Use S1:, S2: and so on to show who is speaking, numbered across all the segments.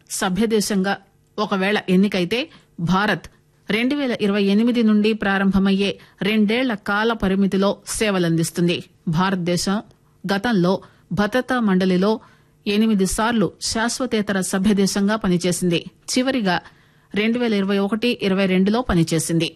S1: సభ్యదేశంగా ఒకవేళ ఎన్నికైతే భారత్ రెండు పేల ఇరవై ఎనిమిది నుండి ప్రారంభమయ్యే రెండేళ్ల కాల పరిమితిలో సేవలందిస్తుంది భారతదేశం గతంలో భద్రతా మండలిలో ఎనిమిది సార్లు శాశ్వతేతర సభ్యదేశంగా పనిచేసింది చివరిగా రెండు పేల ఇరవై ఒకటి ఇరవై రెండులో పనిచేసింది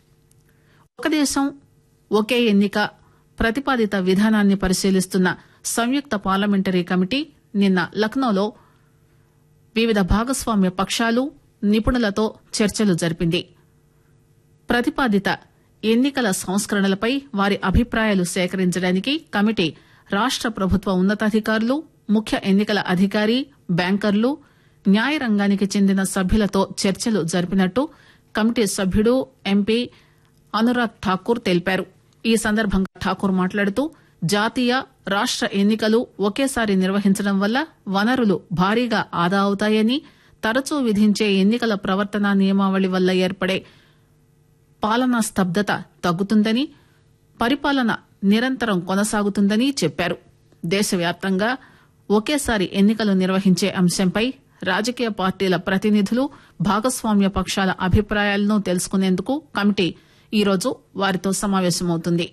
S1: ఒక దేశం ఒకే ఎన్నిక ప్రతిపాదిత విధానాన్ని పరిశీలిస్తున్న సంయుక్త పార్లమెంటరీ కమిటీ నిన్న లక్నోలో వివిధ భాగస్వామ్య పక్షాలు నిపుణులతో చర్చలు జరిపింది ప్రతిపాదిత ఎన్నికల సంస్కరణలపై వారి అభిప్రాయాలు సేకరించడానికి కమిటీ రాష్ట ప్రభుత్వ ఉన్నతాధికారులు ముఖ్య ఎన్నికల అధికారి బ్యాంకర్లు న్యాయ రంగానికి చెందిన సభ్యులతో చర్చలు జరిపినట్టు కమిటీ సభ్యుడు ఎంపీ అనురాగ్ ఠాకూర్ తెలిపారు ఈ సందర్భంగా ఠాకూర్ మాట్లాడుతూ జాతీయ రాష్ట ఎన్నికలు ఒకేసారి నిర్వహించడం వల్ల వనరులు భారీగా ఆదా అవుతాయని తరచూ విధించే ఎన్నికల ప్రవర్తన నియమావళి వల్ల ఏర్పడే పాలనా స్తబ్దత తగ్గుతుందని పరిపాలన నిరంతరం కొనసాగుతుందని చెప్పారు దేశవ్యాప్తంగా ఒకేసారి ఎన్నికలు నిర్వహించే అంశంపై రాజకీయ పార్టీల ప్రతినిధులు భాగస్వామ్య పక్షాల అభిప్రాయాలను తెలుసుకునేందుకు కమిటీ ఈరోజు వారితో సమావేశమవుతుంది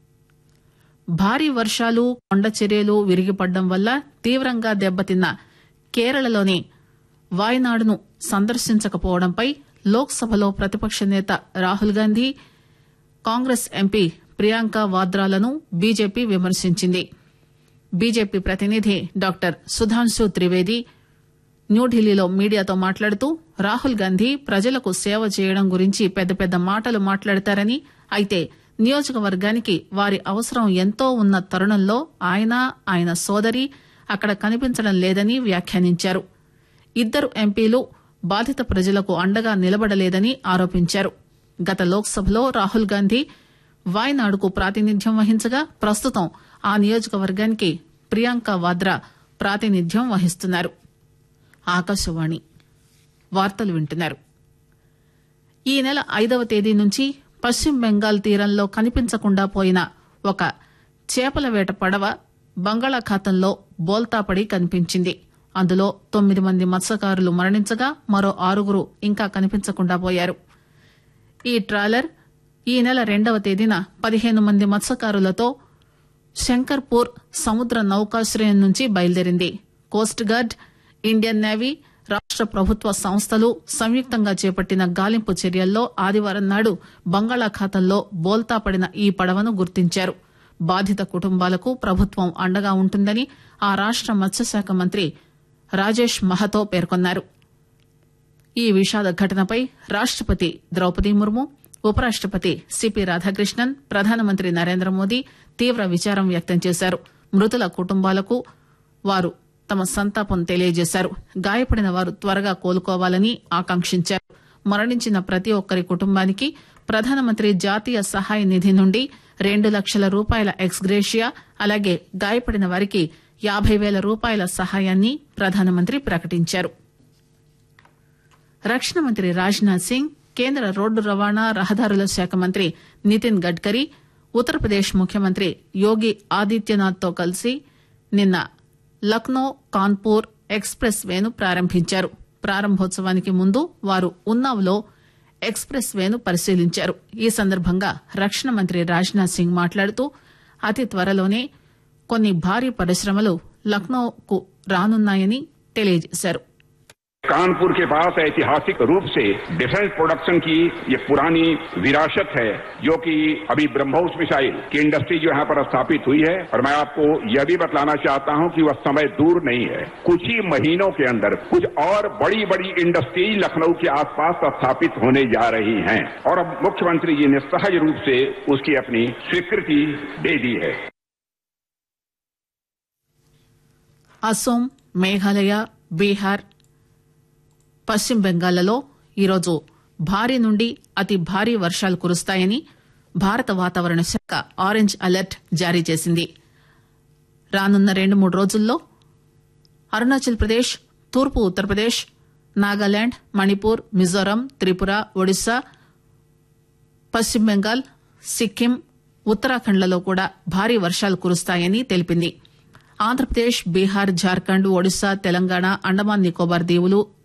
S1: భారీ వర్షాలు కొండ చర్యలు విరిగిపడడం వల్ల తీవ్రంగా దెబ్బతిన్న కేరళలోని వాయనాడును సందర్శించకపోవడంపై లోక్సభలో ప్రతిపక్ష నేత రాహుల్ గాంధీ కాంగ్రెస్ ఎంపీ ప్రియాంక వాద్రాలను బీజేపీ విమర్శించింది బీజేపీ ప్రతినిధి డాక్టర్ సుధాంశు త్రివేది న్యూఢిల్లీలో మీడియాతో మాట్లాడుతూ రాహుల్ గాంధీ ప్రజలకు సేవ చేయడం గురించి పెద్ద పెద్ద మాటలు మాట్లాడతారని అయితే నియోజకవర్గానికి వారి అవసరం ఎంతో ఉన్న తరుణంలో ఆయన ఆయన సోదరి అక్కడ కనిపించడం లేదని వ్యాఖ్యానించారు ఇద్దరు ఎంపీలు బాధిత ప్రజలకు అండగా నిలబడలేదని ఆరోపించారు గత లోక్సభలో రాహుల్ గాంధీ వాయనాడుకు ప్రాతినిధ్యం వహించగా ప్రస్తుతం ఆ నియోజకవర్గానికి ప్రియాంక వాద్రా ప్రాతినిధ్యం వహిస్తున్నారు ఆకాశవాణి వార్తలు వింటున్నారు ఈ నెల ఐదవ తేదీ నుంచి పశ్చిమ బెంగాల్ తీరంలో కనిపించకుండా పోయిన ఒక చేపల వేట పడవ బంగాళాఖాతంలో బోల్తాపడి కనిపించింది అందులో తొమ్మిది మంది మత్స్యకారులు మరణించగా మరో ఆరుగురు ఇంకా కనిపించకుండా పోయారు ఈ ట్రాలర్ ఈ నెల రెండవ తేదీన పదిహేను మంది మత్స్యకారులతో శంకర్పూర్ సముద్ర నౌకాశ్రయం నుంచి బయలుదేరింది కోస్ట్ గార్డ్ ఇండియన్ నేవీ రాష్ట ప్రభుత్వ సంస్థలు సంయుక్తంగా చేపట్టిన గాలింపు చర్యల్లో ఆదివారం నాడు బంగాళాఖాతంలో బోల్తా పడిన ఈ పడవను గుర్తించారు బాధిత కుటుంబాలకు ప్రభుత్వం అండగా ఉంటుందని ఆ రాష్ట మత్స్యశాఖ మంత్రి రాజేష్ మహతో పేర్కొన్నారు ఈ విషాద ఘటనపై రాష్టపతి ద్రౌపది ముర్ము ఉపరాష్టపతి సిపి రాధాకృష్ణన్ ప్రధానమంత్రి నరేంద్ర మోదీ తీవ్ర విచారం వ్యక్తం చేశారు మృతుల కుటుంబాలకు వారు తమ సంతాపం తెలియజేశారు గాయపడిన వారు త్వరగా కోలుకోవాలని ఆకాంక్షించారు మరణించిన ప్రతి ఒక్కరి కుటుంబానికి ప్రధానమంత్రి జాతీయ సహాయ నిధి నుండి రెండు లక్షల రూపాయల ఎక్స్గ్రేషియా అలాగే గాయపడిన వారికి యాబై పేల రూపాయల సహాయాన్ని ప్రధానమంత్రి ప్రకటించారు రక్షణ మంత్రి రాజ్నాథ్ సింగ్ కేంద్ర రోడ్డు రవాణా రహదారుల శాఖ మంత్రి నితిన్ గడ్కరీ ఉత్తరప్రదేశ్ ముఖ్యమంత్రి యోగి ఆదిత్యనాథ్ తో కలిసి నిన్న లక్నో కాన్పూర్ ఎక్స్ప్రెస్ వేను ప్రారంభించారు ప్రారంభోత్సవానికి ముందు వారు ఉన్నావ్లో ఎక్స్ప్రెస్ వేను పరిశీలించారు ఈ సందర్భంగా రక్షణ మంత్రి రాజ్నాథ్ సింగ్ మాట్లాడుతూ అతి త్వరలోనే కొన్ని భారీ పరిశ్రమలు లక్నోకు రానున్నాయని తెలియజేశారు
S2: कानपुर के पास ऐतिहासिक रूप से डिफेंस प्रोडक्शन की ये पुरानी विरासत है जो कि अभी ब्रह्मोस मिसाइल की इंडस्ट्री जो यहाँ पर स्थापित हुई है और मैं आपको यह भी बतलाना चाहता हूं कि वह समय दूर नहीं है कुछ ही महीनों के अंदर कुछ और बड़ी बड़ी इंडस्ट्री लखनऊ के आसपास स्थापित होने जा रही हैं और अब मुख्यमंत्री जी ने सहज रूप से उसकी अपनी स्वीकृति दे दी है
S1: అసోం మేఘాలయ బీహార్ పశ్చిమ బెంగాల్లో ఈరోజు భారీ నుండి అతి భారీ వర్షాలు కురుస్తాయని భారత వాతావరణ శాఖ ఆరెంజ్ అలర్ట్ జారీ చేసింది రానున్న రెండు మూడు రోజుల్లో అరుణాచల్ ప్రదేశ్ తూర్పు ఉత్తరప్రదేశ్ నాగాలాండ్ మణిపూర్ మిజోరాం త్రిపుర ఒడిశా పశ్చిమ బెంగాల్ సిక్కిం ఉత్తరాఖండ్లలో కూడా భారీ వర్షాలు కురుస్తాయని తెలిపింది ఆంధ్రప్రదేశ్ బీహార్ జార్ఖండ్ ఒడిశా తెలంగాణ అండమాన్ నికోబార్ దీవులు